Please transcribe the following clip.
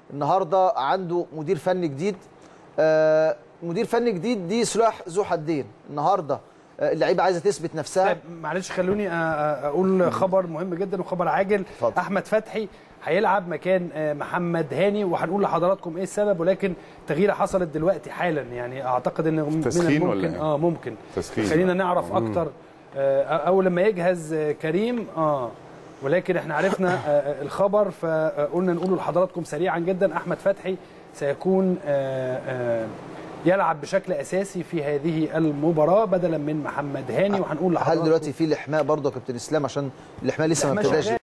النهارده عنده مدير فني جديد آه، مدير فني جديد دي سلاح ذو حدين النهارده آه، اللعيبه عايزه تثبت نفسها طيب معلش خلوني أ- أ- اقول خبر مهم جدا وخبر عاجل اتفضل. احمد فتحي هيلعب مكان آه، محمد هاني وهنقول لحضراتكم ايه السبب ولكن تغييره حصلت دلوقتي حالا يعني اعتقد ان من تسخين الممكن ولا إيه؟ اه ممكن تسخين. خلينا نعرف اكتر آه، او لما يجهز آه، كريم اه ولكن احنا عرفنا آه، آه، الخبر فقلنا نقوله لحضراتكم سريعا جدا احمد فتحي سيكون آه، آه، يلعب بشكل اساسي في هذه المباراه بدلا من محمد هاني وهنقول هل لحضراتكم دلوقتي في الاحماء برضه يا كابتن اسلام عشان الاحماء لسه ما الإحماء ابتداش شغال.